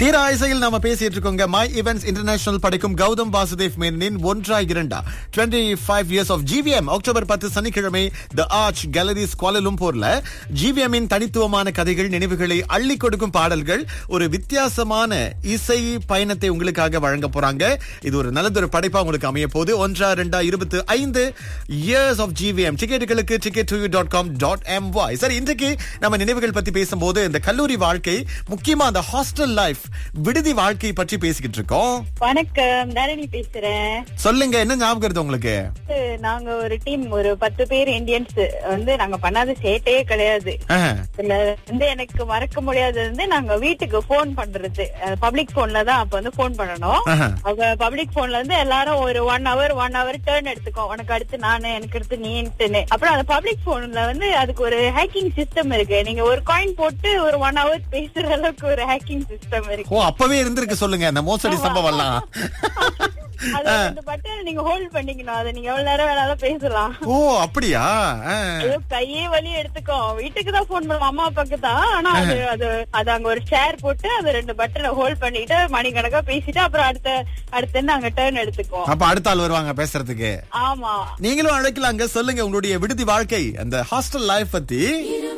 தீர இசையில் நாம பேசிட்டு இருக்கோங்க மை ஈவென்ட்ஸ் இன்டர்நேஷனல் படிக்கும் கௌதம் வாசுதேவ் மேனனின் ஒன்றா இரண்டா twenty five years of GVM October பத்து சனிக்கிழமை த ஆர்ச் கேலரிஸ் கோலலும்பூர்ல ஜிவிஎம் இன் தனித்துவமான கதைகள் நினைவுகளை அள்ளி கொடுக்கும் பாடல்கள் ஒரு வித்தியாசமான இசை பயணத்தை உங்களுக்காக வழங்க போறாங்க இது ஒரு நல்லதொரு படைப்பா உங்களுக்கு அமைய போகுது ஒன்றா ரெண்டா இருபத்தி ஐந்து இயர்ஸ் ஆஃப் ஜிவிஎம் டிக்கெட்டுகளுக்கு ticket two dot com dot M Y சரி இன்றைக்கு நம்ம நினைவுகள் பத்தி பேசும்போது இந்த கல்லூரி வாழ்க்கை முக்கியமா அந்த ஹாஸ்டல் லைஃப் விடுதி வாழ்க்கை பற்றி பேசிக்கிட்டு இருக்கோம் வணக்கம் தரணி பேசுறேன் சொல்லுங்க என்ன ஞாபகம் வருது உங்களுக்கு நாங்க ஒரு டீம் ஒரு பத்து பேர் இந்தியன்ஸ் வந்து நாங்க பண்ணாத சேட்டையே கிடையாது ஆஹ், இதுல வந்து எனக்கு மறக்க முடியாதது வந்து நாங்க வீட்டுக்கு போன் பண்றது பப்ளிக் போன்ல தான் அப்ப வந்து போன் பண்ணணும் ஆஹா. அவங்க பப்ளிக் போன்ல இருந்து எல்லாரும் ஒரு one hour one hour turn எடுத்துக்கோ உனக்கு அடுத்து நானு எனக்கு அடுத்து நீன்ட்டுன்னு அப்புறம் அந்த பப்ளிக் போன்ல வந்து அதுக்கு ஒரு ஹேக்கிங் சிஸ்டம் இருக்கு நீங்க ஒரு காயின் போட்டு ஒரு ஒன் ஹவர் பேசுற அளவுக்கு ஒரு ஹேக்கிங் சிஸ்டம் இருக்கு ஓ அப்பவே இருந்திருக்கு சொல்லுங்க அந்த மோசடி சம்பவம் எல்லாம் அது ரெண்டு பட்டன் நீங்க ஹோல்ட் பண்ணிக்கணும் அதை நீங்க எவ்வளவு நேரம் வேணாலும் பேசலாம் ஓ அப்படியா ஆஹ். ஐயோ, கையே வலி எடுத்துக்கோ வீட்டுக்கு தான் போன் பண்ணுவோம் அம்மா அப்பாக்கு தான் ஆனா அது அது அது அங்க ஒரு சேர் போட்டு அது ரெண்டு பட்டனை ஹோல்ட் பண்ணிட்டு மணிக்கணக்கா பேசிட்டு அப்புறம் அடுத்த அடுத்து நாங்க டேர்ன் எடுத்துக்குவோம் அப்ப அடுத்த ஆள் வருவாங்க பேசுறதுக்கு ஆமா நீங்களும் அழைக்கலாங்க சொல்லுங்க உங்களுடைய விடுதி வாழ்க்கை அந்த ஹாஸ்டல் லைஃப் பத்தி